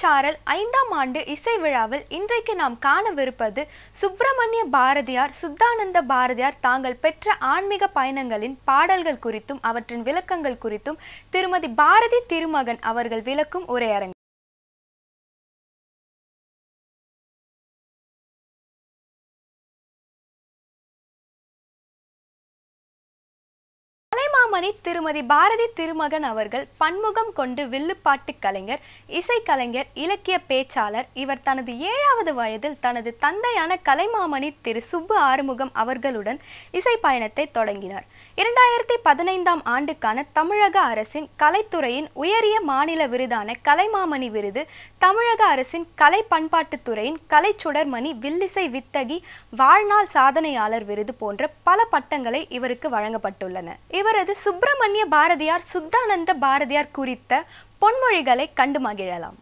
சாரல் ஐந்தாம் ஆண்டு இசை விழாவில் இன்றைக்கு நாம் காணவிருப்பது சுப்பிரமணிய பாரதியார் சுத்தானந்த பாரதியார் தாங்கள் பெற்ற ஆன்மீக பயணங்களின் பாடல்கள் குறித்தும் அவற்றின் விளக்கங்கள் குறித்தும் திருமதி பாரதி திருமகன் அவர்கள் விளக்கும் உரையரங்கு கலைமாமணி திருமதி பாரதி திருமகன் அவர்கள் பன்முகம் கொண்டு வில்லுப்பாட்டு கலைஞர் இசைக்கலைஞர் இலக்கிய பேச்சாளர் இவர் தனது ஏழாவது வயதில் தனது தந்தையான கலைமாமணி திரு சுப்பு ஆறுமுகம் அவர்களுடன் இசை பயணத்தை தொடங்கினார் இரண்டாயிரத்தி பதினைந்தாம் ஆண்டுக்கான தமிழக அரசின் கலைத்துறையின் உயரிய மாநில விருதான கலைமாமணி விருது தமிழக அரசின் கலை பண்பாட்டுத்துறையின் கலைச்சுடர்மணி வில்லிசை வித்தகி வாழ்நாள் சாதனையாளர் விருது போன்ற பல பட்டங்களை இவருக்கு வழங்கப்பட்டுள்ளன இவரது சுப்பிரமணிய பாரதியார் சுத்தானந்த பாரதியார் குறித்த பொன்மொழிகளை கண்டு மகிழலாம்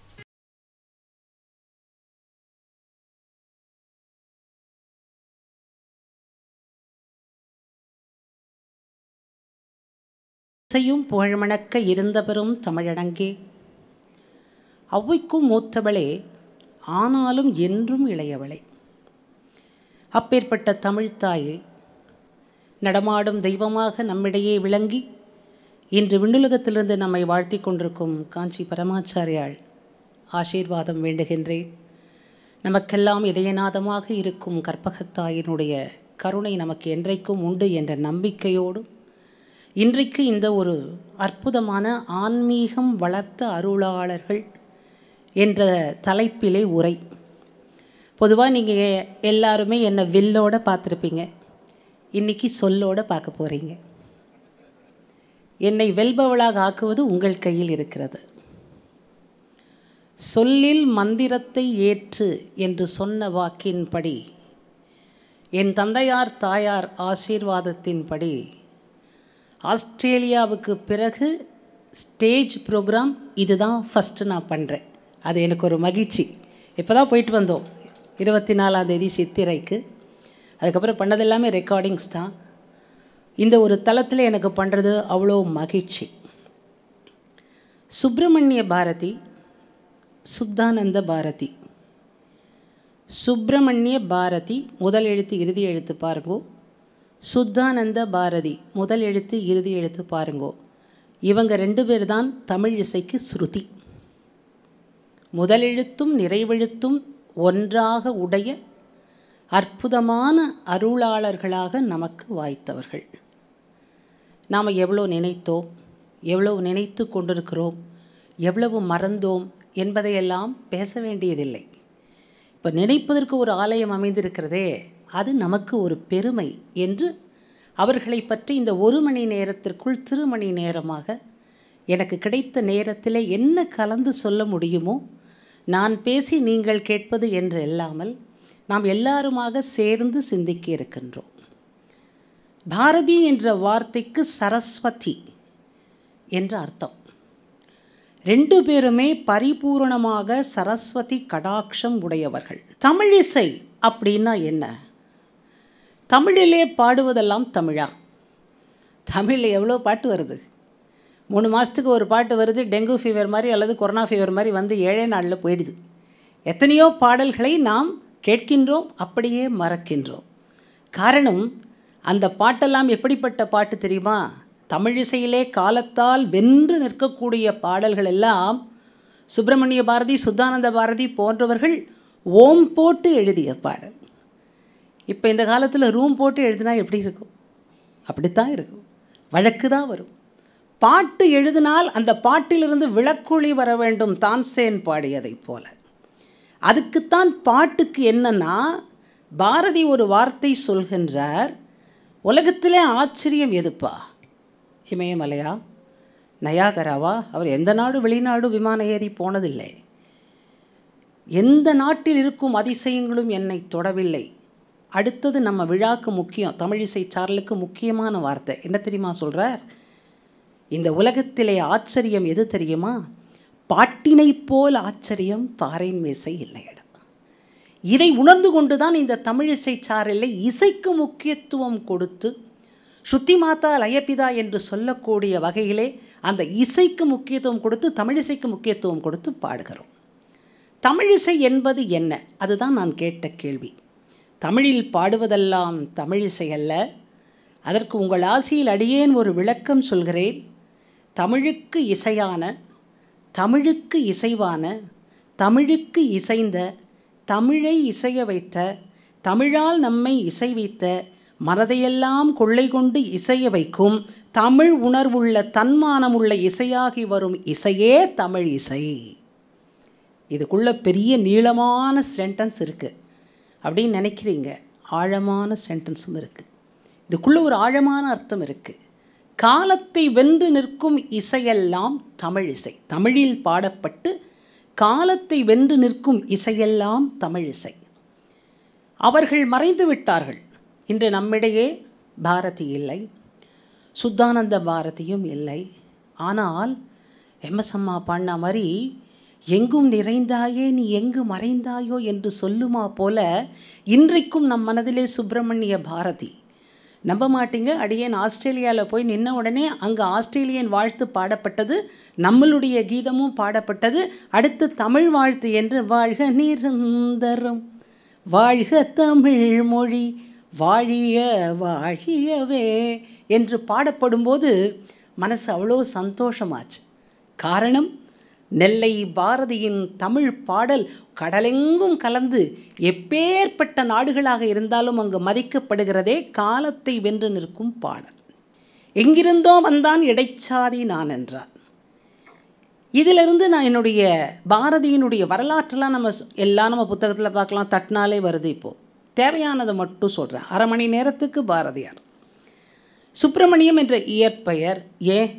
இசையும் புகழ்மணக்க இருந்தவரும் தமிழடங்கே ஔவைக்கும் மூத்தவளே ஆனாலும் என்றும் இளையவளே அப்பேற்பட்ட தமிழ்த்தாயே நடமாடும் தெய்வமாக நம்மிடையே விளங்கி இன்று விண்ணுலகத்திலிருந்து நம்மை வாழ்த்தி கொண்டிருக்கும் காஞ்சி பரமாச்சாரியாள் ஆசீர்வாதம் வேண்டுகின்றேன் நமக்கெல்லாம் இதயநாதமாக இருக்கும் கற்பகத்தாயினுடைய கருணை நமக்கு என்றைக்கும் உண்டு என்ற நம்பிக்கையோடும் இன்றைக்கு இந்த ஒரு அற்புதமான ஆன்மீகம் வளர்த்த அருளாளர்கள் என்ற தலைப்பிலே உரை பொதுவாக நீங்கள் எல்லாருமே என்னை வில்லோட பார்த்துருப்பீங்க இன்னைக்கு சொல்லோட பார்க்க போகிறீங்க என்னை வெல்பவளாக ஆக்குவது உங்கள் கையில் இருக்கிறது சொல்லில் மந்திரத்தை ஏற்று என்று சொன்ன வாக்கின்படி என் தந்தையார் தாயார் ஆசீர்வாதத்தின்படி ஆஸ்திரேலியாவுக்கு பிறகு ஸ்டேஜ் ப்ரோக்ராம் இதுதான் ஃபஸ்ட்டு நான் பண்ணுறேன் அது எனக்கு ஒரு மகிழ்ச்சி இப்போ தான் போயிட்டு வந்தோம் இருபத்தி நாலாம் தேதி சித்திரைக்கு அதுக்கப்புறம் பண்ணது எல்லாமே ரெக்கார்டிங்ஸ் தான் இந்த ஒரு தளத்தில் எனக்கு பண்ணுறது அவ்வளோ மகிழ்ச்சி சுப்பிரமணிய பாரதி சுத்தானந்த பாரதி சுப்பிரமணிய பாரதி முதல் எழுத்து இறுதி எழுத்து பாருங்கோ சுத்தானந்த பாரதி முதல் எழுத்து இறுதி எழுத்து பாருங்கோ இவங்க ரெண்டு பேர் தான் தமிழ் இசைக்கு ஸ்ருதி முதலெழுத்தும் நிறைவெழுத்தும் ஒன்றாக உடைய அற்புதமான அருளாளர்களாக நமக்கு வாய்த்தவர்கள் நாம் எவ்வளோ நினைத்தோம் எவ்வளவு நினைத்து கொண்டிருக்கிறோம் எவ்வளவு மறந்தோம் என்பதையெல்லாம் பேச வேண்டியதில்லை இப்போ நினைப்பதற்கு ஒரு ஆலயம் அமைந்திருக்கிறதே அது நமக்கு ஒரு பெருமை என்று அவர்களை பற்றி இந்த ஒரு மணி நேரத்திற்குள் திருமணி நேரமாக எனக்கு கிடைத்த நேரத்தில் என்ன கலந்து சொல்ல முடியுமோ நான் பேசி நீங்கள் கேட்பது என்று இல்லாமல் நாம் எல்லாருமாக சேர்ந்து சிந்திக்க இருக்கின்றோம் பாரதி என்ற வார்த்தைக்கு சரஸ்வதி என்ற அர்த்தம் ரெண்டு பேருமே பரிபூரணமாக சரஸ்வதி கடாட்சம் உடையவர்கள் தமிழிசை அப்படின்னா என்ன தமிழிலே பாடுவதெல்லாம் தமிழா தமிழில் எவ்வளோ பாட்டு வருது மூணு மாதத்துக்கு ஒரு பாட்டு வருது டெங்கு ஃபீவர் மாதிரி அல்லது கொரோனா ஃபீவர் மாதிரி வந்து ஏழே நாளில் போயிடுது எத்தனையோ பாடல்களை நாம் கேட்கின்றோம் அப்படியே மறக்கின்றோம் காரணம் அந்த பாட்டெல்லாம் எப்படிப்பட்ட பாட்டு தெரியுமா தமிழிசையிலே காலத்தால் வென்று நிற்கக்கூடிய பாடல்கள் எல்லாம் சுப்பிரமணிய பாரதி சுத்தானந்த பாரதி போன்றவர்கள் ஓம் போட்டு எழுதிய பாடல் இப்போ இந்த காலத்தில் ரூம் போட்டு எழுதினா எப்படி இருக்கும் அப்படித்தான் இருக்கும் வழக்கு தான் வரும் பாட்டு எழுதினால் அந்த பாட்டிலிருந்து விளக்குழி வர வேண்டும் தான்சேன் பாடியதைப் போல அதுக்குத்தான் பாட்டுக்கு என்னன்னா பாரதி ஒரு வார்த்தை சொல்கின்றார் உலகத்திலே ஆச்சரியம் எதுப்பா இமயமலையா நயாகராவா அவர் எந்த நாடு வெளிநாடு விமான ஏறி போனதில்லை எந்த நாட்டில் இருக்கும் அதிசயங்களும் என்னை தொடவில்லை அடுத்தது நம்ம விழாக்கு முக்கியம் தமிழிசை சாரலுக்கு முக்கியமான வார்த்தை என்ன தெரியுமா சொல்கிறார் இந்த உலகத்திலே ஆச்சரியம் எது தெரியுமா பாட்டினை போல் ஆச்சரியம் பாறையின் மீசை இல்லையடா இதை உணர்ந்து கொண்டுதான் இந்த தமிழிசை சாரலை இசைக்கு முக்கியத்துவம் கொடுத்து ஸ்ருதி மாதா லயபிதா என்று சொல்லக்கூடிய வகையிலே அந்த இசைக்கு முக்கியத்துவம் கொடுத்து தமிழிசைக்கு முக்கியத்துவம் கொடுத்து பாடுகிறோம் தமிழிசை என்பது என்ன அதுதான் நான் கேட்ட கேள்வி தமிழில் பாடுவதெல்லாம் தமிழிசை அல்ல அதற்கு உங்கள் ஆசையில் அடியேன் ஒரு விளக்கம் சொல்கிறேன் தமிழுக்கு இசையான தமிழுக்கு இசைவான தமிழுக்கு இசைந்த தமிழை இசைய வைத்த தமிழால் நம்மை இசை வைத்த மனதையெல்லாம் கொள்ளை கொண்டு இசைய வைக்கும் தமிழ் உணர்வுள்ள தன்மானமுள்ள இசையாகி வரும் இசையே தமிழ் இசை இதுக்குள்ள பெரிய நீளமான சென்டென்ஸ் இருக்குது அப்படின்னு நினைக்கிறீங்க ஆழமான சென்டென்ஸும் இருக்குது இதுக்குள்ள ஒரு ஆழமான அர்த்தம் இருக்குது காலத்தை வென்று நிற்கும் இசையெல்லாம் தமிழ் இசை தமிழில் பாடப்பட்டு காலத்தை வென்று நிற்கும் இசையெல்லாம் தமிழ் இசை அவர்கள் மறைந்து விட்டார்கள் இன்று நம்மிடையே பாரதி இல்லை சுத்தானந்த பாரதியும் இல்லை ஆனால் எம்எஸ் அம்மா பாடின மாதிரி எங்கும் நிறைந்தாயே நீ எங்கு மறைந்தாயோ என்று சொல்லுமா போல இன்றைக்கும் நம் மனதிலே சுப்பிரமணிய பாரதி நம்ப மாட்டீங்க அடியேன் ஆஸ்திரேலியாவில் போய் நின்ன உடனே அங்கே ஆஸ்திரேலியன் வாழ்த்து பாடப்பட்டது நம்மளுடைய கீதமும் பாடப்பட்டது அடுத்து தமிழ் வாழ்த்து என்று வாழ்க நிரந்தரம் வாழ்க தமிழ் மொழி வாழிய வாழியவே என்று பாடப்படும்போது மனசு அவ்வளோ சந்தோஷமாச்சு காரணம் நெல்லை பாரதியின் தமிழ் பாடல் கடலெங்கும் கலந்து எப்பேற்பட்ட நாடுகளாக இருந்தாலும் அங்கு மதிக்கப்படுகிறதே காலத்தை வென்று நிற்கும் பாடல் எங்கிருந்தோ வந்தான் இடைச்சாதி நான் என்றார் இதிலிருந்து நான் என்னுடைய பாரதியினுடைய வரலாற்றெல்லாம் நம்ம சொ- எல்லாம் நம்ம புத்தகத்தில் பார்க்கலாம் தட்டினாலே வருது இப்போது தேவையானதை மட்டும் சொல்கிறேன் அரை மணி நேரத்துக்கு பாரதியார் சுப்பிரமணியம் என்ற இயற்பெயர் ஏன்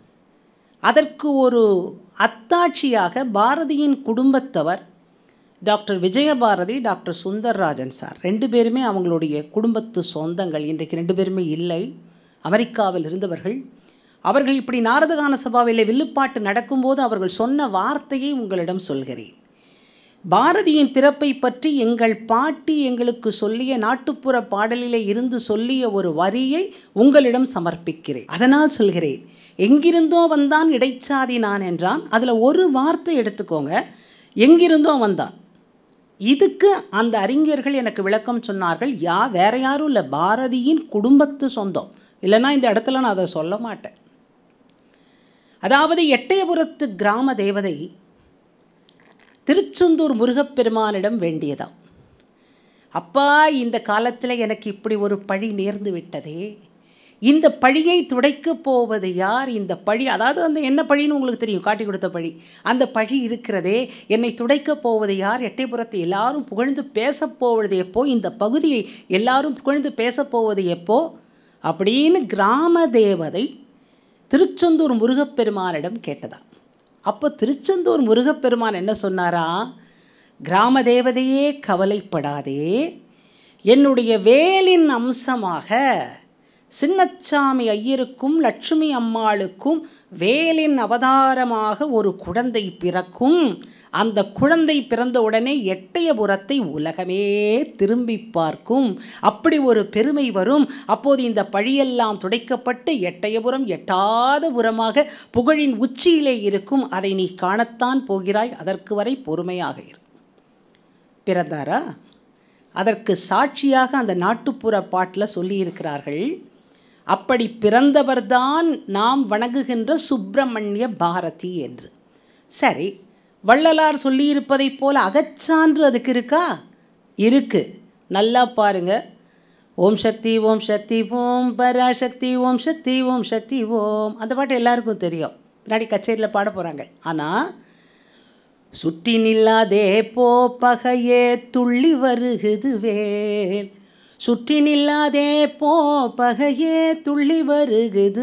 அதற்கு ஒரு அத்தாட்சியாக பாரதியின் குடும்பத்தவர் doctor Vijayabharathi doctor Sundarrajan sir ரெண்டு பேருமே அவங்களுடைய குடும்பத்து சொந்தங்கள் இன்றைக்கு ரெண்டு பேருமே இல்லை அமெரிக்காவில் இருந்தவர்கள் அவர்கள் இப்படி நாரதகான சபாவிலே வில்லுப்பாட்டு நடக்கும்போது அவர்கள் சொன்ன வார்த்தையை உங்களிடம் சொல்கிறேன் பாரதியின் பிறப்பை பற்றி எங்கள் பாட்டி எங்களுக்கு சொல்லிய நாட்டுப்புற பாடலிலே இருந்து சொல்லிய ஒரு வரியை உங்களிடம் சமர்ப்பிக்கிறேன் அதனால் சொல்கிறேன் எங்கிருந்தோ வந்தான் இடைச்சாதி நான் என்றான் அதில் ஒரு வார்த்தை எடுத்துக்கோங்க எங்கிருந்தோ வந்தான் இதுக்கு அந்த அறிஞர்கள் எனக்கு விளக்கம் சொன்னார்கள் யா வேற யாரும் இல்லை பாரதியின் குடும்பத்து சொந்தம் இல்லைன்னா இந்த இடத்துல நான் அதை சொல்ல மாட்டேன் அதாவது எட்டயபுரத்து கிராம தேவதை திருச்செந்தூர் முருகப்பெருமானிடம் வேண்டியதாம் அப்பா இந்த காலத்தில் எனக்கு இப்படி ஒரு பழி நேர்ந்து விட்டதே இந்த பழியை துடைக்கப் போவது யார் இந்த பழி அதாவது அந்த என்ன பழின்னு உங்களுக்கு தெரியும் காட்டி கொடுத்த பழி அந்த பழி இருக்கிறதே என்னை துடைக்கப் போவது யார் எட்டைப்புறத்தை எல்லாரும் புகழ்ந்து பேசப் போவது எப்போ இந்த பகுதியை எல்லாரும் புகழ்ந்து பேசப் போவது எப்போ அப்படின்னு கிராம தேவதை திருச்செந்தூர் முருகப்பெருமானிடம் கேட்டதா அப்போ திருச்செந்தூர் முருகப்பெருமான் என்ன சொன்னாரா கிராம தேவதையே கவலைப்படாதே என்னுடைய வேலின் அம்சமாக சின்னச்சாமி ஐயருக்கும் லட்சுமி அம்மாளுக்கும் வேலின் அவதாரமாக ஒரு குழந்தை பிறக்கும் அந்த குழந்தை பிறந்த உடனே எட்டயபுரத்தை உலகமே திரும்பி பார்க்கும் அப்படி ஒரு பெருமை வரும் அப்போது இந்த பழியெல்லாம் துடைக்கப்பட்டு எட்டயபுரம் எட்டாத புறமாக புகழின் உச்சியிலே இருக்கும் அதை நீ காணத்தான் போகிறாய் அதற்கு வரை பொறுமையாக இரு பிறந்தாரா அதற்கு சாட்சியாக அந்த நாட்டுப்புற பாட்டில் சொல்லியிருக்கிறார்கள் அப்படி பிறந்தவர்தான் நாம் வணங்குகின்ற சுப்பிரமணிய பாரதி என்று சரி வள்ளலார் சொல்லியிருப்பதைப் போல அகச்சான்று அதுக்கு இருக்கா இருக்கு நல்லா பாருங்க ஓம் சக்தி ஓம் சக்தி ஓம் பராசக்தி ஓம் சக்தி ஓம் சக்தி ஓம் அந்த பாட்டு எல்லாருக்கும் தெரியும் பின்னாடி கச்சேரியில் பாட போகிறாங்க ஆனால் சுற்றி நில்லாதே போ பகையே துள்ளி வருகுது வேல் சுற்றி நில்லாதே போ பகையே துள்ளி வருகுது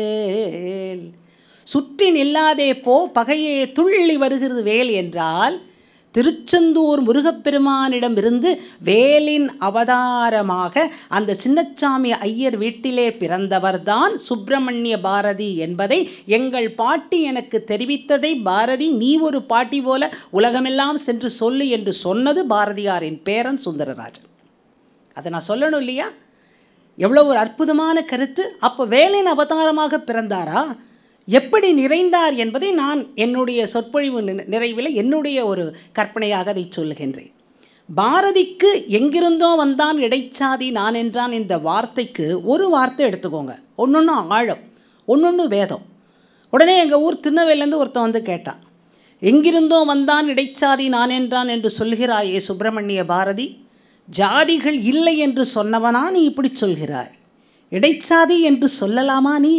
வேல் சுற்றி நில்லாதே போ பகையே துள்ளி வருகிறது வேல் என்றால் திருச்செந்தூர் முருகப்பெருமானிடம் இருந்து வேலின் அவதாரமாக அந்த சின்னச்சாமி ஐயர் வீட்டிலே பிறந்தவர்தான் சுப்பிரமணிய பாரதி என்பதை எங்கள் பாட்டி எனக்கு தெரிவித்ததை பாரதி நீ ஒரு பாட்டி போல உலகமெல்லாம் சென்று சொல்லு என்று சொன்னது பாரதியாரின் பேரன் சுந்தரராஜன் அதை நான் சொல்லணும் இல்லையா எவ்வளோ ஒரு அற்புதமான கருத்து அப்போ வேலின் அவதாரமாக பிறந்தாரா எப்படி நிறைந்தார் என்பதை நான் என்னுடைய சொற்பொழிவு நி- நிறைவில் என்னுடைய ஒரு கற்பனையாக அதை சொல்லுகின்றேன் பாரதிக்கு எங்கிருந்தோ வந்தான் இடைச்சாதி நான் என்றான் என்ற வார்த்தைக்கு ஒரு வார்த்தை எடுத்துக்கோங்க ஒன்னொன்று ஆழம் ஒன்னொன்று வேதம் உடனே எங்கள் ஊர் திருநெல்வேலிலேருந்து ஒருத்தன் வந்து கேட்டான் எங்கிருந்தோ வந்தான் இடைச்சாதி நான் என்றான் என்று சொல்கிறாயே சுப்பிரமணிய பாரதி ஜாதிகள் இல்லை என்று சொன்னவனா நீ இப்படி சொல்கிறாய் இடைச்சாதி என்று சொல்லலாமா நீ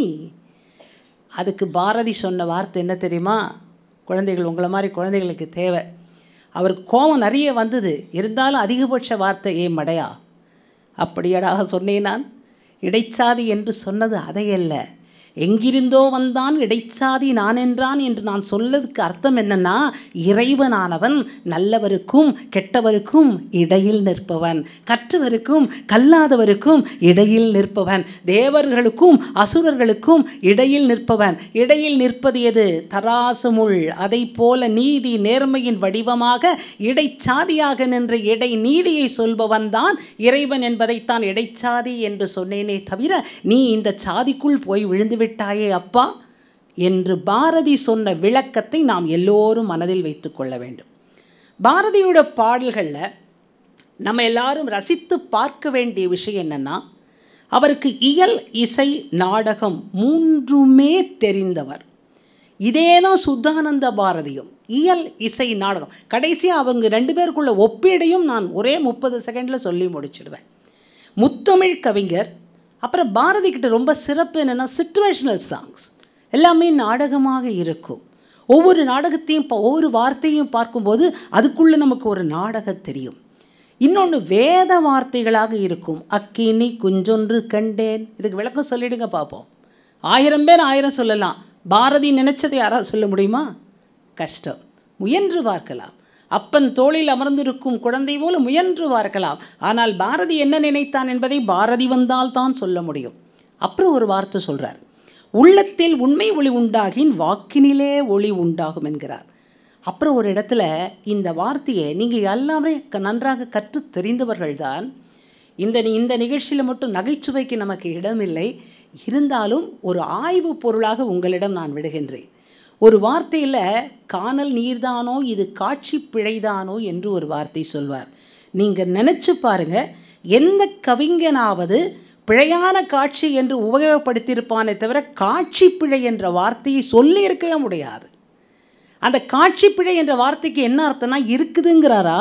அதுக்கு பாரதி சொன்ன வார்த்தை என்ன தெரியுமா குழந்தைகள் உங்களை மாதிரி குழந்தைகளுக்கு தேவை அவருக்கு கோபம் நிறைய வந்தது இருந்தாலும் அதிகபட்ச வார்த்தை ஏ மடையா அப்படியடா சொன்னேன் நான் இடைச்சாதி என்று சொன்னது அதையல்ல எங்கிருந்தோ வந்தான் இடைச்சாதி நான் என்றான் என்று நான் சொல்லதுக்கு அர்த்தம் என்னன்னா இறைவனானவன் நல்லவருக்கும் கெட்டவருக்கும் இடையில் நிற்பவன் கற்றவருக்கும் கல்லாதவருக்கும் இடையில் நிற்பவன் தேவர்களுக்கும் அசுரர்களுக்கும் இடையில் நிற்பவன் இடையில் நிற்பது எது தராசு முள் அதை போல நீதி நேர்மையின் வடிவமாக இடைச்சாதியாக நின்ற இடை நீதியை சொல்பவன் தான் இறைவன் என்பதைத்தான் இடைச்சாதி என்று சொன்னேனே தவிர நீ இந்த சாதிக்குள் போய் விழுந்து விட்டாயே அப்பா என்று பாரதி சொன்ன விளக்கத்தை நாம் எல்லோரும் மனதில் வைத்துக்கொள்ள வேண்டும் பாரதியோட பாடல்களில் நம்ம எல்லாரும் ரசித்து பார்க்க வேண்டிய விஷயம் என்னன்னா அவருக்கு இயல் இசை நாடகம் மூன்றுமே தெரிந்தவர் இதே தான் சுத்தானந்த பாரதியும் இயல் இசை நாடகம் கடைசியாக அவங்க ரெண்டு பேருக்குள்ள ஒப்பீடையும் நான் ஒரே முப்பது செகண்டில் சொல்லி முடிச்சிடுவேன் முத்தமிழ் கவிஞர் அப்புறம் பாரதி கிட்ட ரொம்ப சிறப்பு என்னென்னா சிச்சுவேஷனல் சாங்ஸ் எல்லாமே நாடகமாக இருக்கும் ஒவ்வொரு நாடகத்தையும் பா- ஒவ்வொரு வார்த்தையும் பார்க்கும்போது அதுக்குள்ளே நமக்கு ஒரு நாடகம் தெரியும் இன்னொன்று வேத வார்த்தைகளாக இருக்கும் அக்கினி குஞ்சொன்று கண்டேன் இதுக்கு விளக்கம் சொல்லிடுங்க பார்ப்போம் ஆயிரம் பேர் ஆயிரம் சொல்லலாம் பாரதி நினைச்சதை யாராவது சொல்ல முடியுமா கஷ்டம் முயன்று பார்க்கலாம் அப்பன் தோளில் அமர்ந்திருக்கும் குழந்தை போல முயன்று பார்க்கலாம் ஆனால் பாரதி என்ன நினைத்தான் என்பதை பாரதி வந்தால் தான் சொல்ல முடியும் அப்புறம் ஒரு வார்த்தை சொல்றார் உள்ளத்தில் உண்மை ஒளி உண்டாகின் வாக்கினிலே ஒளி உண்டாகும் என்கிறார் அப்புறம் ஒரு இடத்துல இந்த வார்த்தையை நீங்கள் எல்லாமே க- நன்றாக கற்று தெரிந்தவர்கள்தான் இந்த நி- இந்த நிகழ்ச்சியில் மட்டும் நகைச்சுவைக்கு நமக்கு இடமில்லை இருந்தாலும் ஒரு ஆய்வு பொருளாக உங்களிடம் நான் விடுகின்றேன் ஒரு வார்த்தையில் காணல் நீர்தானோ இது காட்சி பிழைதானோ என்று ஒரு வார்த்தை சொல்வார் நீங்கள் நினச்சி பாருங்க எந்த கவிஞனாவது பிழையான காட்சி என்று உபயோகப்படுத்தியிருப்பானே தவிர காட்சி பிழை என்ற வார்த்தையை சொல்லி இருக்கவே முடியாது அந்த காட்சி பிழை என்ற வார்த்தைக்கு என்ன அர்த்தம்னா இருக்குதுங்கிறாரா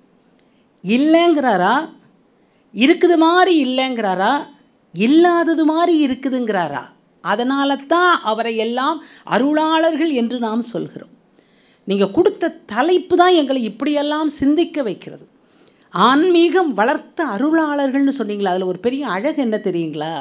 இல்லைங்கிறாரா இருக்குது மாதிரி இல்லைங்கிறாரா இல்லாதது மாதிரி இருக்குதுங்கிறாரா அதனால தான் அவரை எல்லாம் அருளாளர்கள் என்று நாம் சொல்கிறோம் நீங்கள் கொடுத்த தலைப்பு தான் எங்களை இப்படியெல்லாம் சிந்திக்க வைக்கிறது ஆன்மீகம் வளர்த்த அருளாளர்கள்னு சொன்னீங்களா அதில் ஒரு பெரிய அழகு என்ன தெரியுங்களா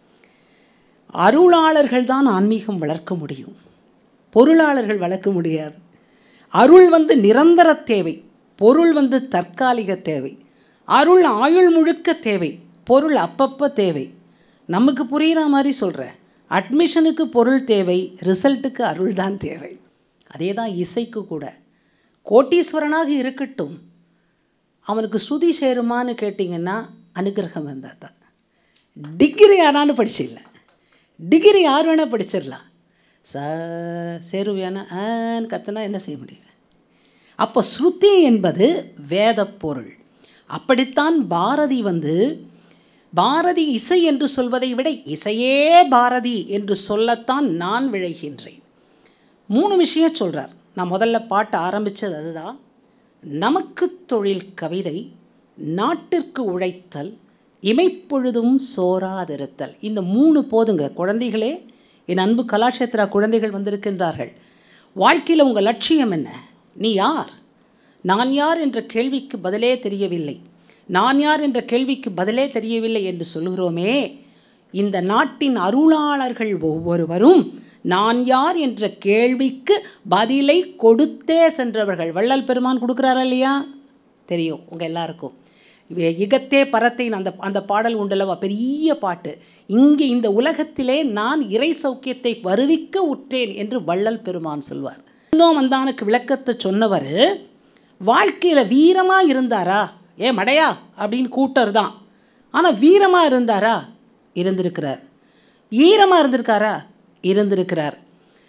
அருளாளர்கள் தான் ஆன்மீகம் வளர்க்க முடியும் பொருளாளர்கள் வளர்க்க முடியாது அருள் வந்து நிரந்தர தேவை பொருள் வந்து தற்காலிக தேவை அருள் ஆயுள் முழுக்க தேவை பொருள் அப்பப்போ தேவை நமக்கு புரிகிற மாதிரி சொல்கிறேன் அட்மிஷனுக்கு பொருள் தேவை ரிசல்ட்டுக்கு அருள் தான் தேவை அதே தான் இசைக்கு கூட கோட்டீஸ்வரனாக இருக்கட்டும் அவனுக்கு ஸ்ருதி சேருமான்னு கேட்டிங்கன்னா அனுகிரகம் வந்தால் தான் டிகிரி யாரான்னு படிச்சிடல டிகிரி யார் வேணால் படிச்சிடலாம் ச சேருவியானா ஆன்னு கத்துனா என்ன செய்ய முடியும் அப்போ ஸ்ருதி என்பது வேத பொருள் அப்படித்தான் பாரதி வந்து பாரதி இசை என்று சொல்வதை விட இசையே பாரதி என்று சொல்லத்தான் நான் விழைகின்றேன் மூணு விஷயம் சொல்கிறார் நான் முதல்ல பாட்டு ஆரம்பித்தது அதுதான் நமக்கு தொழில் கவிதை நாட்டிற்கு உழைத்தல் இமைப்பொழுதும் சோராதிருத்தல் இந்த மூணு போதுங்க குழந்தைகளே என் அன்பு கலாட்சேத்ரா குழந்தைகள் வந்திருக்கின்றார்கள் வாழ்க்கையில் உங்கள் லட்சியம் என்ன நீ யார் நான் யார் என்ற கேள்விக்கு பதிலே தெரியவில்லை நான் யார் என்ற கேள்விக்கு பதிலே தெரியவில்லை என்று சொல்கிறோமே இந்த நாட்டின் அருளாளர்கள் ஒவ்வொருவரும் நான் யார் என்ற கேள்விக்கு பதிலை கொடுத்தே சென்றவர்கள் வள்ளல் பெருமான் கொடுக்குறாரா இல்லையா தெரியும் உங்கள் எல்லாருக்கும் இவ- இகத்தே பரத்தைன் அந்த அந்த பாடல் உண்டல்லவா பெரிய பாட்டு இங்கே இந்த உலகத்திலே நான் இறை சௌக்கியத்தை வருவிக்க உற்றேன் என்று வள்ளல் பெருமான் சொல்வார் இன்னும் வந்தானுக்கு விளக்கத்தை சொன்னவர் வாழ்க்கையில் வீரமாக இருந்தாரா ஏ மடையா அப்படின்னு கூட்டர் தான் ஆனால் வீரமாக இருந்தாரா இருந்திருக்கிறார் ஈரமாக இருந்திருக்காரா இருந்திருக்கிறார்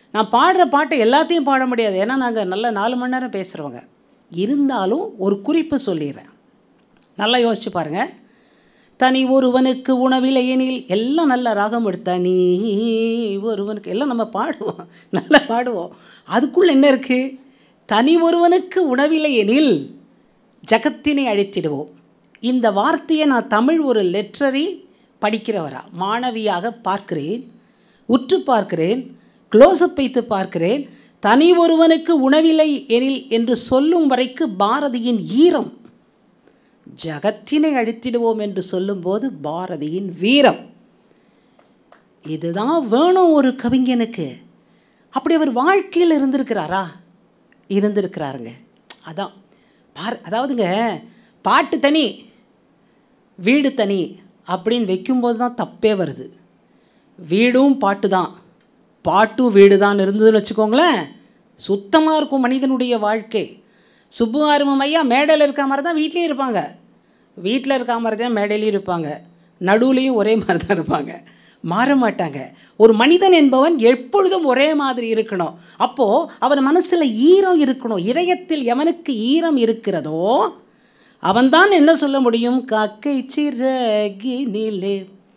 நான் பாடுற பாட்டை எல்லாத்தையும் பாட முடியாது ஏன்னா நாங்கள் நல்ல நாலு மணி நேரம் பேசுகிறவங்க இருந்தாலும் ஒரு குறிப்பு சொல்லிடுறேன் நல்லா யோசிச்சு பாருங்க தனி ஒருவனுக்கு உணவில்லை எனில் எல்லாம் நல்ல ராகம் எடுத்தா நீ ஒருவனுக்கு எல்லாம் நம்ம பாடுவோம் நல்லா பாடுவோம் அதுக்குள்ள என்ன இருக்குது தனி ஒருவனுக்கு உணவில்லை எனில் ஜகத்தினை அழைத்திடுவோம் இந்த வார்த்தையை நான் தமிழ் ஒரு லெட்ரரி படிக்கிறவரா மாணவியாக பார்க்கிறேன் உற்று பார்க்கிறேன் க்ளோஸ்அப் வைத்து பார்க்கிறேன் தனி ஒருவனுக்கு உணவில்லை எனில் என்று சொல்லும் வரைக்கு பாரதியின் ஈரம் ஜகத்தினை அழித்திடுவோம் என்று சொல்லும்போது பாரதியின் வீரம் இதுதான் வேணும் ஒரு கவிஞனுக்கு அப்படி அவர் வாழ்க்கையில் இருந்திருக்கிறாரா இருந்திருக்கிறாருங்க அதான் பார் அதாவதுங்க பாட்டு தனி வீடு தனி அப்படின்னு வைக்கும்போது தான் தப்பே வருது வீடும் பாட்டு தான் பாட்டும் வீடு தான் இருந்ததுன்னு வச்சுக்கோங்களேன் சுத்தமாக இருக்கும் மனிதனுடைய வாழ்க்கை சுப்பு ஆறுமம் ஐயா மேடையில் இருக்க மாதிரி தான் வீட்லேயும் இருப்பாங்க வீட்டில் இருக்க மாதிரி தான் மேடையிலையும் இருப்பாங்க நடுவுலையும் ஒரே மாதிரி தான் இருப்பாங்க மாற மாட்டாங்க ஒரு மனிதன் என்பவன் எப்பொழுதும் ஒரே மாதிரி இருக்கணும் அப்போது அவன் மனசில் ஈரம் இருக்கணும் இதயத்தில் எவனுக்கு ஈரம் இருக்கிறதோ அவன்தான் என்ன சொல்ல முடியும் காக்கை சிறகினிலே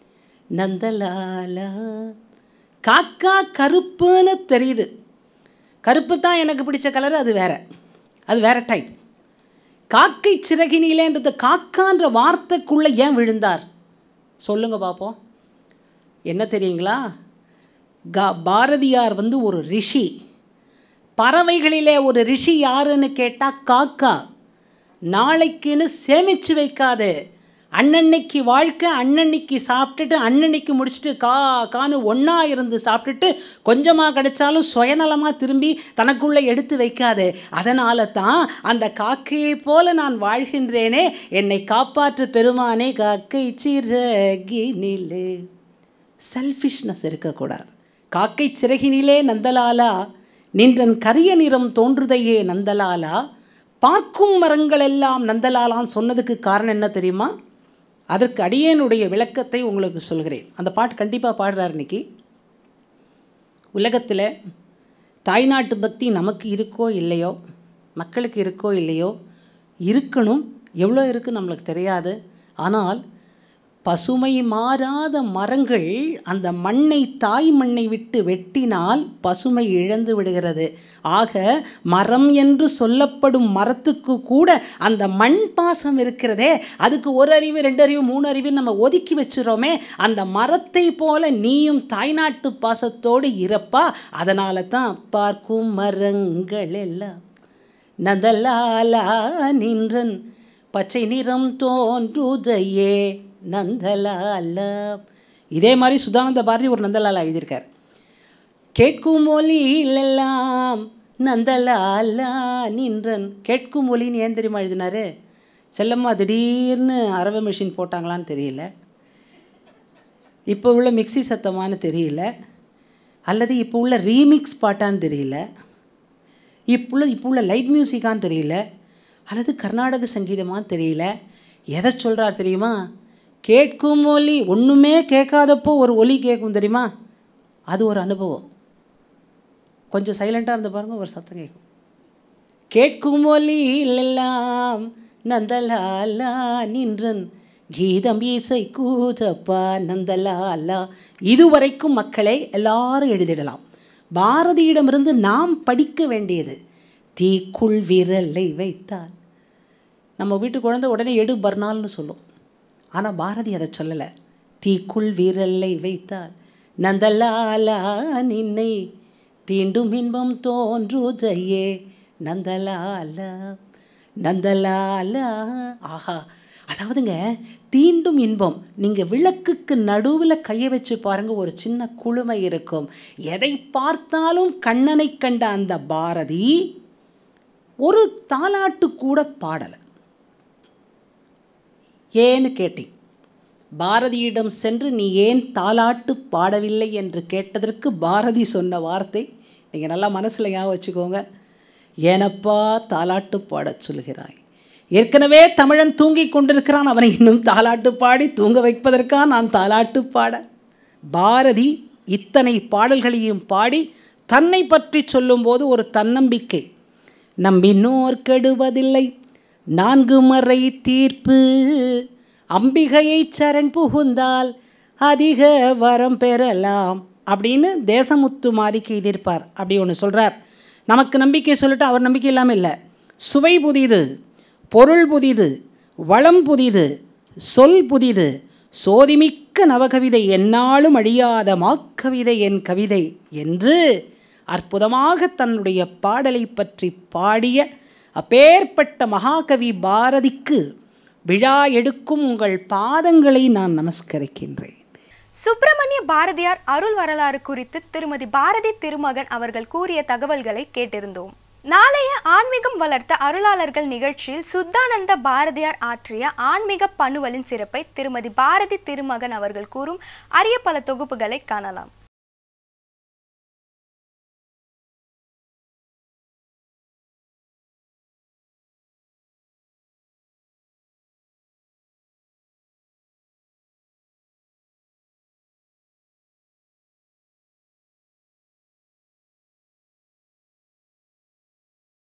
நந்தலாலா காக்கா கருப்புன்னு தெரியுது கருப்பு தான் எனக்கு பிடிச்ச கலர் அது வேற அது வேற டைப் காக்கை சிறகினிலேன்றது காக்கான்ற வார்த்தைக்குள்ளே ஏன் விழுந்தார் சொல்லுங்க பார்ப்போம் என்ன தெரியுங்களா கா பாரதியார் வந்து ஒரு ரிஷி பறவைகளிலே ஒரு ரிஷி யாருன்னு கேட்டால் காக்கா நாளைக்குன்னு சேமித்து வைக்காது அன்னன்னைக்கு வாழ்க்கை அன்னன்னைக்கு சாப்பிட்டுட்டு அன்னன்னைக்கு முடிச்சுட்டு கா கான்னு ஒன்றா இருந்து சாப்பிட்டுட்டு கொஞ்சமாக கிடைச்சாலும் சுயநலமாக திரும்பி தனக்குள்ளே எடுத்து வைக்காது அதனால தான் அந்த காக்கையை போல நான் வாழ்கின்றேனே என்னை காப்பாற்று பெருமானே காக்கை சிறகினிலே செல்ஃபிஷ்னஸ் இருக்கக்கூடாது காக்கை சிறகினிலே நந்தலாலா நின்றன் கரிய நிறம் தோன்றுதையே நந்தலாலா பார்க்கும் மரங்கள் எல்லாம் நந்தலாலான்னு சொன்னதுக்கு காரணம் என்ன தெரியுமா அதற்கு அடியேனுடைய விளக்கத்தை உங்களுக்கு சொல்கிறேன் அந்த பாட்டு கண்டிப்பாக பாடுறார் இன்னைக்கு உலகத்தில் தாய்நாட்டு பக்தி நமக்கு இருக்கோ இல்லையோ மக்களுக்கு இருக்கோ இல்லையோ இருக்கணும் எவ்வளோ இருக்குது நம்மளுக்கு தெரியாது ஆனால் பசுமை மாறாத மரங்கள் அந்த மண்ணை தாய் மண்ணை விட்டு வெட்டினால் பசுமை இழந்து விடுகிறது ஆக மரம் என்று சொல்லப்படும் மரத்துக்கு கூட அந்த மண் பாசம் இருக்கிறதே அதுக்கு ஒரு அறிவு ரெண்டு அறிவு மூணு அறிவு நம்ம ஒதுக்கி வச்சிரோமே அந்த மரத்தை போல நீயும் தாய்நாட்டு பாசத்தோடு இருப்பா அதனால தான் பார்க்கும் மரங்கள் எல்லாம் நந்தலாலா நின்றன் பச்சை நிறம் தோன்றுதையே நந்தலாலா இதே மாதிரி சுதானந்த பாரதி ஒரு நந்தலாலா எழுதியிருக்கார் கேட்கும் ஒலியிலெல்லாம் நந்தலாலா நின்றன் கேட்கும் ஒலின்னு ஏன் தெரியுமா எழுதினாரு செல்லம்மா திடீர்னு அரவை மிஷின் போட்டாங்களான்னு தெரியல இப்போ உள்ள மிக்ஸி சத்தமானு தெரியல அல்லது இப்போ உள்ள ரீமிக்ஸ் பாட்டான்னு தெரியல இப்போ உள்ள இப்போ உள்ள லைட் மியூசிக்கான்னு தெரியல அல்லது கர்நாடக சங்கீதமான்னு தெரியல எதை சொல்கிறார் தெரியுமா கேட்கும் ஒலி ஒன்றுமே கேட்காதப்போ ஒரு ஒலி கேட்கும் தெரியுமா அது ஒரு அனுபவம் கொஞ்சம் சைலண்ட்டாக இருந்த பாருங்க ஒரு சத்தம் கேட்கும் கேட்கும் ஒலி எல்லாம் நந்தலாலா நின்றன் கீதம் இசை கூதப்பா நந்தலாலா இதுவரைக்கும் மக்களை எல்லாரும் எழுதிடலாம் பாரதியிடமிருந்து நாம் படிக்க வேண்டியது தீக்குள் விரலை வைத்தால் நம்ம வீட்டு குழந்தை உடனே எடு பர்னால்னு சொல்லும் ஆனால் பாரதி அதை சொல்லலை தீக்குள் விரலை வைத்தால் நந்தலாலா நின்னை தீண்டும் இன்பம் தோன்றுதையே நந்தலாலா நந்தலாலா ஆஹா அதாவதுங்க தீண்டும் இன்பம் நீங்கள் விளக்குக்கு நடுவில் கையை வச்சு பாருங்கள் ஒரு சின்ன குளுமை இருக்கும் எதை பார்த்தாலும் கண்ணனை கண்ட அந்த பாரதி ஒரு தாலாட்டு கூட பாடலை ஏன்னு கேட்டேன் பாரதியிடம் சென்று நீ ஏன் தாலாட்டு பாடவில்லை என்று கேட்டதற்கு பாரதி சொன்ன வார்த்தை நீங்கள் நல்லா மனசில் ஞாபகம் வச்சுக்கோங்க ஏனப்பா தாலாட்டு பாடச் சொல்கிறாய் ஏற்கனவே தமிழன் தூங்கிக் கொண்டிருக்கிறான் அவனை இன்னும் தாலாட்டு பாடி தூங்க வைப்பதற்கா நான் தாலாட்டு பாட பாரதி இத்தனை பாடல்களையும் பாடி தன்னை பற்றி சொல்லும்போது ஒரு தன்னம்பிக்கை நம்பினோர் கெடுவதில்லை நான்கு மறை தீர்ப்பு அம்பிகையை சரண் புகுந்தால் அதிக வரம் பெறலாம் அப்படின்னு தேசமுத்து மாறிக்கு எதிர்ப்பார் அப்படி ஒன்று சொல்கிறார் நமக்கு நம்பிக்கை சொல்லிட்டு அவர் நம்பிக்கை இல்லாமல் இல்லை சுவை புதிது பொருள் புதிது வளம் புதிது சொல் புதிது சோதிமிக்க நவகவிதை எந்நாளும் அழியாத மாக்கவிதை என் கவிதை என்று அற்புதமாக தன்னுடைய பாடலை பற்றி பாடிய அப்பேற்பட்ட மகாகவி பாரதிக்கு விழா எடுக்கும் உங்கள் பாதங்களை நான் நமஸ்கரிக்கின்றேன் சுப்பிரமணிய பாரதியார் அருள் வரலாறு குறித்து திருமதி பாரதி திருமகன் அவர்கள் கூறிய தகவல்களை கேட்டிருந்தோம் நாளைய ஆன்மீகம் வளர்த்த அருளாளர்கள் நிகழ்ச்சியில் சுத்தானந்த பாரதியார் ஆற்றிய ஆன்மீக பணுவலின் சிறப்பை திருமதி பாரதி திருமகன் அவர்கள் கூறும் அரிய பல தொகுப்புகளை காணலாம்